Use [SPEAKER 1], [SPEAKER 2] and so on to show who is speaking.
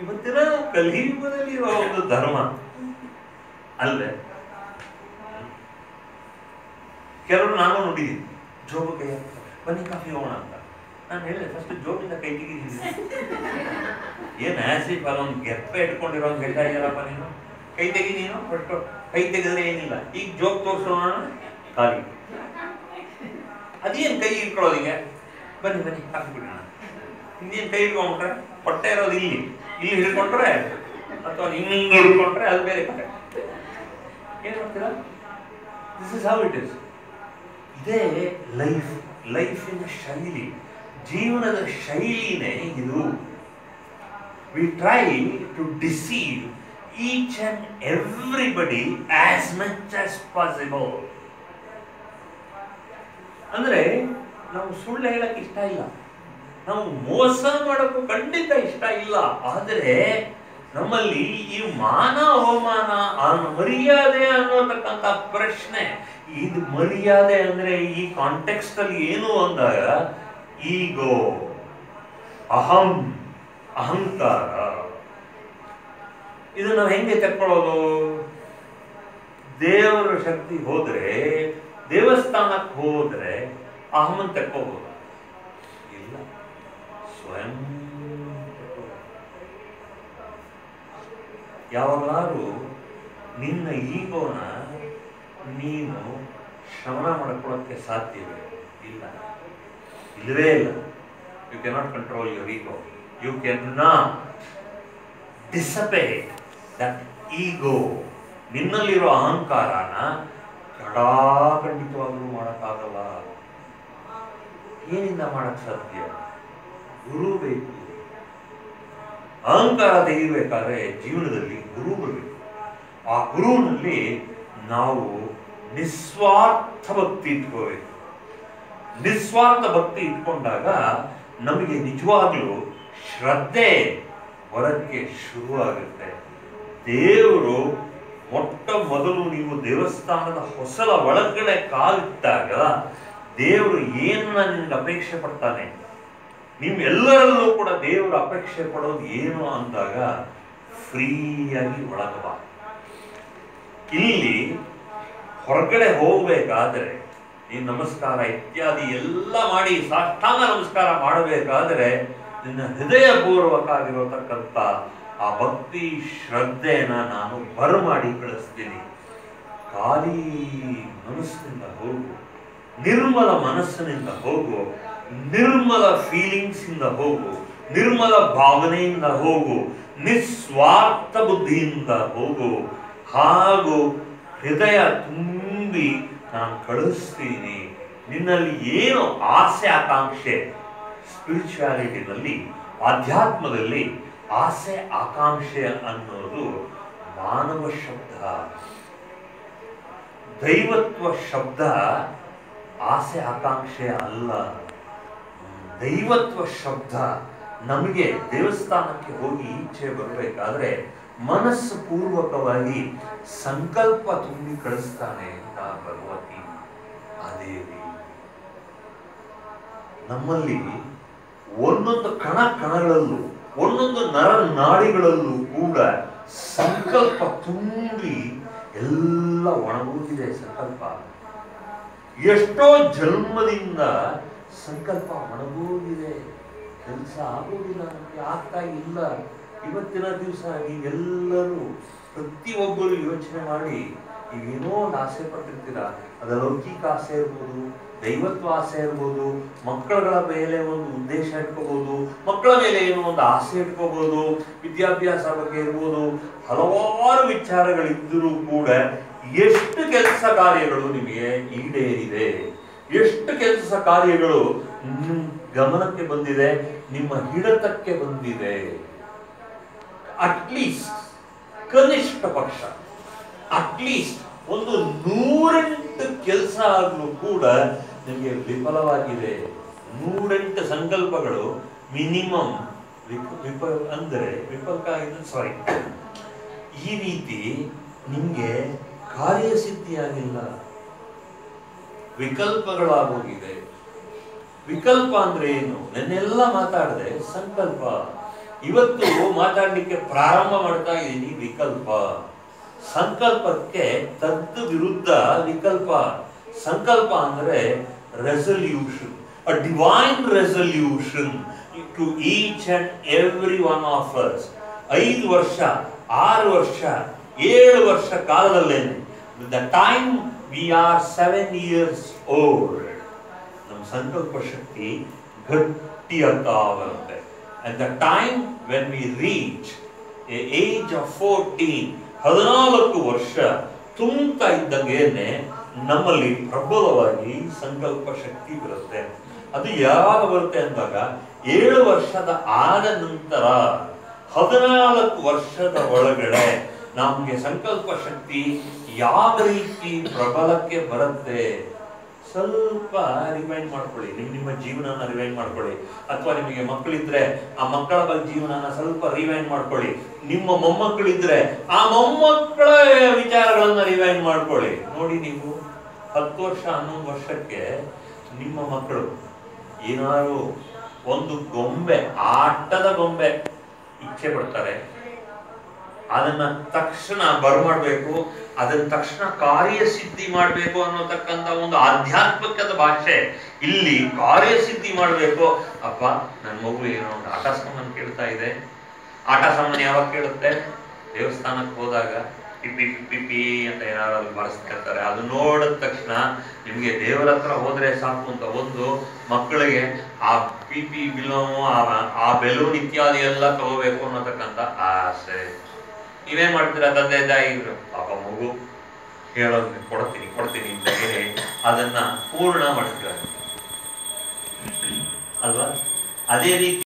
[SPEAKER 1] ಇವತ್ತಿನ ಕಲಿಯುಗದಲ್ಲಿ ಇರುವ ಒಂದು ಧರ್ಮ ಅಲ್ವೇ ಕೆಲವರು ನಾನು ನೋಡಿದ್ದೀನಿ ಜೋಬು ಕೈ ಹಾಕ್ತಾರೆ. ಬನ್ನಿ ಕಾಫಿ ಹೋಗೋಣ ಅಂತ ನಾನು ಹೇಳಿದೆ ಫಸ್ಟ್ ಜೋಬಿಂದ ಕೈ ತೆಗೀರಿ ಏನ್ ಆಸಿಫ್ ಅಲ್ಲ ಒಂದು ಗೆಪ್ಪೆ ಇಟ್ಕೊಂಡಿರೋ ಒಂದು ಹೇಳ್ತಾ ಇದ್ದಾರಪ್ಪ ನೀನು ಕೈ ತೆಗಿ ನೀನು ಫಸ್ಟ್ ಕೈ ತೆಗೆದ್ರೆ ಏನಿಲ್ಲ ಈಗ ಜೋಬ್ ತೋರಿಸೋಣ ಖಾಲಿ ಅದೇನ್ ಕೈ ಇಟ್ಕೊಳ್ಳೋದು ಹಿಂಗೆ ಬನ್ನಿ ಬನ್ನಿ ಕಾಫಿ ಬಿಡೋಣ ಇನ್ನೇನ್ ಕೈ ಹಿಡ್ಕೊಂಡ್ರೆ ಹೊಟ್ಟೆ ಇರೋದು ಇಲ್ಲಿ ಇಲ್ಲಿ ಹಿಡ್ಕೊಂಡ್ರೆ ಅಥವಾ ಹಿಂಗೆ ಹಿಂಗೆ ಹಿಡ್ಕೊಂಡ್ರೆ ಅದು ಬೇರೆ ಕಡೆ ಏನ್ ಮಾಡ್ತೀರಾ this is how it is ಇದೇ ಲೈಫ್ ಲೈಫಿನ ಶೈಲಿ ಜೀವನದ ಶೈಲಿನೇ ಇದು we try to deceive each and everybody as much as possible ಅಂದ್ರೆ ನಾವು ಸುಳ್ಳು ಹೇಳಕ್ ಇಷ್ಟ ಇಲ್ಲ ನಾವು ಮೋಸ ಮಾಡೋಕ್ಕೂ ಖಂಡಿತ ಇಷ್ಟ ಇಲ್ಲ ಆದರೆ ನಮ್ಮಲ್ಲಿ ಈ ಮಾನ ಅವಮಾನ ಆ ಮರ್ಯಾದೆ ಅನ್ನೋತಕ್ಕಂಥ ಪ್ರಶ್ನೆ ಇದು ಮರ್ಯಾದೆ ಅಂದ್ರೆ ಈ ಕಾಂಟೆಕ್ಸ್ಟ್ ಅಲ್ಲಿ ಏನು ಅಂದಾಗ ಈಗೋ ಅಹಂ ಅಹಂಕಾರ ಇದು ನಾವು ಹೆಂಗೆ ತೆಕ್ಕೊಳ್ಳೋದು ದೇವರ ಶಕ್ತಿ ಹೋದ್ರೆ ದೇವಸ್ಥಾನಕ್ಕೆ ಹೋದ್ರೆ ಅಹಮನ್ ತೆಕ್ಕೋಬಹುದು ಇಲ್ಲ ಸ್ವಯಂ ತೆಕ್ಕೋಬಹುದು. ಯಾವಾಗಲಾದ್ರೂ ನಿನ್ನ ಈಗೋನ ನೀನು ಶ್ರವಣ ಮಾಡ್ಕೊಳ್ಳೋಕ್ಕೆ ಸಾಧ್ಯವೇ ಇಲ್ಲ ಇಲ್ಲವೇ ಇಲ್ಲ you cannot control your ego you can not dissipate that ego ನಿನ್ನಲ್ಲಿರೋ ಅಹಂಕಾರನ ಖಂಡಿತವಾಗ್ಲೂ ಮಾಡೋಕ್ಕಾಗಲ್ಲ ಏನಿಂದ ಮಾಡಕ್ ಸಾಧ್ಯ ಗುರು ಬೇಕು ಅಹಂಕಾರ ತೆಗಿಬೇಕಾದ್ರೆ ಜೀವನದಲ್ಲಿ ಗುರು ಬರಬೇಕು ಆ ಗುರುವಿನಲ್ಲಿ ನಾವು ನಿಸ್ವಾರ್ಥ ಭಕ್ತಿ ಇಟ್ಕೋಬೇಕು ನಿಸ್ವಾರ್ಥ ಭಕ್ತಿ ಇಟ್ಕೊಂಡಾಗ ನಮಗೆ ನಿಜವಾಗ್ಲೂ ಶ್ರದ್ಧೆ ಬರಕ್ಕೆ ಶುರುವಾಗುತ್ತೆ ದೇವರು ಮೊಟ್ಟ ಮೊದಲು ನೀವು ದೇವಸ್ಥಾನದ ಹೊಸಲ ಒಳಗಡೆ ಕಾಲಿಟ್ಟಾಗ ದೇವರು ಏನನ್ನ ನಿನ್ಗೆ ಅಪೇಕ್ಷೆ ಪಡ್ತಾನೆ ನಿಮ್ಮೆಲ್ಲರಲ್ಲೂ ಕೂಡ ದೇವರು ಅಪೇಕ್ಷೆ ಪಡೋದು ಏನು ಅಂದಾಗ ಫ್ರೀಯಾಗಿ ಒಳಗಬಾ ಇಲ್ಲಿ ಹೊರಗಡೆ ಹೋಗ್ಬೇಕಾದ್ರೆ ನೀನು ನಮಸ್ಕಾರ ಇತ್ಯಾದಿ ಎಲ್ಲ ಮಾಡಿ ಸಾಷ್ಟಾಂಗ ನಮಸ್ಕಾರ ಮಾಡಬೇಕಾದ್ರೆ ನಿನ್ನ ಹೃದಯಪೂರ್ವಕ ಆಗಿರತಕ್ಕಂಥ ಆ ಭಕ್ತಿ ಶ್ರದ್ಧೆನ ನಾನು ಬರಮಾಡಿ ಕಳಿಸ್ತೀನಿ ಖಾಲಿ ಮನಸ್ಸಿನಿಂದ ಹೋಗು ನಿರ್ಮಲ ಮನಸ್ಸಿನಿಂದ ಹೋಗು ನಿರ್ಮಲ ಫೀಲಿಂಗ್ಸ್ ಇಂದ ಹೋಗು ನಿರ್ಮಲ ಭಾವನೆಯಿಂದ ಹೋಗು ನಿಸ್ವಾರ್ಥ ಬುದ್ಧಿಯಿಂದ ಹೋಗು ಹಾಗೂ ಹೃದಯ ತುಂಬಿ ನಾನು ಕಳಿಸ್ತೀನಿ ನಿನ್ನಲ್ಲಿ ಏನು ಆಸೆ ಆಕಾಂಕ್ಷೆ ಸ್ಪಿರಿಚುವಾಲಿಟಿನಲ್ಲಿ ಆಧ್ಯಾತ್ಮದಲ್ಲಿ ಆಸೆ ಆಕಾಂಕ್ಷೆ ಅನ್ನೋದು ಮಾನವ ಶಬ್ದ ದೈವತ್ವ ಶಬ್ದ ಆಸೆ ಆಕಾಂಕ್ಷೆ ಅಲ್ಲ ದೈವತ್ವ ಶಬ್ದ ನಮಗೆ ದೇವಸ್ಥಾನಕ್ಕೆ ಹೋಗಿ ಈಚೆ ಬರಬೇಕಾದ್ರೆ ಮನಸ್ಸು ಪೂರ್ವಕವಾಗಿ ಸಂಕಲ್ಪ ತುಂಬಿ ಕಳಿಸ್ತಾನೆ ಅಂತ ಭಗವತಿ ಅದೇವಿ ನಮ್ಮಲ್ಲಿ ಒಂದೊಂದು ಕಣ ಕಣಗಳಲ್ಲೂ ಒಂದೊಂದು ನರ ನಾಡಿಗಳಲ್ಲೂ ಕೂಡ ಸಂಕಲ್ಪ ತುಂಬಿ ಎಲ್ಲ ಒಣಗೋಗಿದೆ ಸಂಕಲ್ಪ ಎಷ್ಟೋ ಜನ್ಮದಿಂದ ಸಂಕಲ್ಪ ಒಣಗೋಗಿದೆ ಕೆಲಸ ಆಗೋದಿಲ್ಲ ನಮಗೆ ಆಗ್ತಾ ಇಲ್ಲ ಇವತ್ತಿನ ದಿವಸ ನೀವೆಲ್ಲರೂ ಪ್ರತಿಯೊಬ್ಬರು ಯೋಚನೆ ಮಾಡಿ ನೀವೇನೋ ಒಂದು ಆಸೆ ಪಟ್ಟಿರ್ತೀರಾ ಅದು ಲೌಕಿಕ ಆಸೆ ಇರ್ಬೋದು ದೈವತ್ವ ಆಸೆ ಇರ್ಬೋದು ಮಕ್ಕಳುಗಳ ಮೇಲೆ ಒಂದು ಉದ್ದೇಶ ಇಟ್ಕೋಬಹುದು ಮಕ್ಕಳ ಮೇಲೆ ಏನೋ ಒಂದು ಆಸೆ ಇಟ್ಕೋಬಹುದು ವಿದ್ಯಾಭ್ಯಾಸ ಬಗ್ಗೆ ಇರ್ಬೋದು ಹಲವಾರು ವಿಚಾರಗಳಿದ್ದರೂ ಕೂಡ ಎಷ್ಟು ಕೆಲಸ ಕಾರ್ಯಗಳು ನಿಮಗೆ ಈಡೇರಿದೆ ಎಷ್ಟು ಕೆಲಸ ಕಾರ್ಯಗಳು ನಿಮ್ಮ ಗಮನಕ್ಕೆ ಬಂದಿದೆ ನಿಮ್ಮ ಹಿಡಿತಕ್ಕೆ ಬಂದಿದೆ ಅಟ್ಲೀಸ್ಟ್ ಕನಿಷ್ಠ ಪಕ್ಷ ಅಟ್ಲೀಸ್ಟ್ ಒಂದು ನೂರೆಂಟು ಕೆಲಸ ಆಗಲು ಕೂಡ ನಿಮಗೆ ವಿಫಲವಾಗಿದೆ ನೂರೆಂಟು ಸಂಕಲ್ಪಗಳು ಮಿನಿಮಮ್ ವಿಪ ಅಂದರೆ ವಿಫಲಕ ಸಾರಿ ಈ ರೀತಿ ನಿಮಗೆ ಕಾರ್ಯಸಿದ್ಧಿಯಾಗಿಲ್ಲ ವಿಕಲ್ಪಗಳಾಗೋಗಿದೆ ವಿಕಲ್ಪ ಅಂದ್ರೆ ಏನು ನೆನ್ನೆಲ್ಲ ಮಾತಾಡಿದೆ ಸಂಕಲ್ಪ ಇವತ್ತು ಮಾತಾಡಲಿಕ್ಕೆ ಪ್ರಾರಂಭ ಮಾಡ್ತಾ ಇದ್ದೀನಿ ವಿಕಲ್ಪ ಸಂಕಲ್ಪಕ್ಕೆ ತದ್ ವಿರುದ್ಧ ವಿಕಲ್ಪ ಸಂಕಲ್ಪ ಅಂದ್ರೆ resolution a divine resolution to each and every one of us ಐದು ವರ್ಷ ಆರು ವರ್ಷ ಏಳು ವರ್ಷ ಕಾಲದಲ್ಲೇನೆ the time we are seven years old ನಮ್ಮ ಸಂಕಲ್ಪ ಶಕ್ತಿ ಗಟ್ಟಿಯಾಗ್ತಾ ಬರುತ್ತೆ at the time when we reach age of fourteen ಹದಿನಾಲ್ಕು ವರ್ಷ ತುಂಬ್ತಾ ಇದ್ದಂಗೆನೆ ನಮ್ಮಲ್ಲಿ ಪ್ರಬಲವಾಗಿ ಸಂಕಲ್ಪ ಶಕ್ತಿ ಬರುತ್ತೆ ಅದು ಯಾವಾಗ ಬರುತ್ತೆ ಅಂದಾಗ ಏಳು ವರ್ಷದ ಆದ ನಂತರ ಹದಿನಾಲ್ಕು ವರ್ಷದ ಒಳಗಡೆ ನಮಗೆ ಸಂಕಲ್ಪ ಶಕ್ತಿ ಯಾವ ರೀತಿ ಪ್ರಬಲಕ್ಕೆ ಬರುತ್ತೆ ಸ್ವಲ್ಪ ರಿವೈಂಡ್ ಮಾಡ್ಕೊಳ್ಳಿ ನಿಮ್ ನಿಮ್ಮ ಜೀವನನ ರಿವೈಂಡ್ ಮಾಡ್ಕೊಳ್ಳಿ ಅಥವಾ ನಿಮಗೆ ಮಕ್ಕಳಿದ್ರೆ ಆ ಮಕ್ಕಳ ಬಗ್ಗೆ ಜೀವನನ ಸ್ವಲ್ಪ ರಿವೈಂಡ್ ಮಾಡ್ಕೊಳ್ಳಿ ನಿಮ್ಮ ಮೊಮ್ಮಕ್ಕಳಿದ್ರೆ ಆ ಮೊಮ್ಮಕ್ಕಳ ವಿಚಾರಗಳನ್ನ ರಿವೈಂಡ್ ಮಾಡ್ಕೊಳ್ಳಿ ನೋಡಿ ನೀವು ಹತ್ತು ವರ್ಷ ಹನ್ನೊಂದು ವರ್ಷಕ್ಕೆ ನಿಮ್ಮ ಮಕ್ಕಳು ಏನಾದ್ರು ಒಂದು ಗೊಂಬೆ ಆಟದ ಗೊಂಬೆ ಇಚ್ಛೆ ಪಡ್ತಾರೆ ಅದನ್ನ ತಕ್ಷಣ ಬರಮಾಡ್ಬೇಕು ಅದನ್ನ ತಕ್ಷಣ ಕಾರ್ಯಸಿದ್ಧಿ ಮಾಡಬೇಕು ಅನ್ನೋತಕ್ಕಂತ ಒಂದು ಆಧ್ಯಾತ್ಮಿಕದ ಭಾಷೆ ಇಲ್ಲಿ ಕಾರ್ಯಸಿದ್ಧಿ ಮಾಡಬೇಕು ಅಪ್ಪ ನನ್ನ ಮಗು ಏನೋ ಒಂದು ಆಟ ಸಾಮಾನು ಕೇಳ್ತಾ ಇದೆ ಆಟ ಸಾಮಾನು ಯಾವಾಗ ಕೇಳುತ್ತೆ ದೇವಸ್ಥಾನಕ್ಕೆ ಹೋದಾಗ ಪಿಪಿ ಪಿಪಿ ಪಿ ಅಂತ ಏನಾದ್ರು ಬರೆಸ್ತಿರ್ತಾರೆ ಅದು ನೋಡಿದ ತಕ್ಷಣ ನಿಮಗೆ ದೇವರ ಹತ್ರ ಹೋದ್ರೆ ಸಾಕು ಅಂತ ಒಂದು ಮಕ್ಕಳಿಗೆ ಆ ಪಿ ಪಿ ಬಿಲೋನು ಆ ಬೆಲೂನ್ ಇತ್ಯಾದಿ ಎಲ್ಲ ತಗೋಬೇಕು ಅನ್ನೋತಕ್ಕಂಥ ಆಸೆ ನೀವೇನ್ ಮಾಡ್ತೀರಾ ತಂದೆ ತಾಯಿಗಳು ಪಾಪ ಮಗು ಹೇಳೋದು ಕೊಡ್ತೀನಿ ಕೊಡ್ತೀನಿ ಅಂತ ಹೇಳಿ ಅದನ್ನ ಪೂರ್ಣ ಮಾಡ್ತೀರ ಅಲ್ವಾ ಅದೇ ರೀತಿ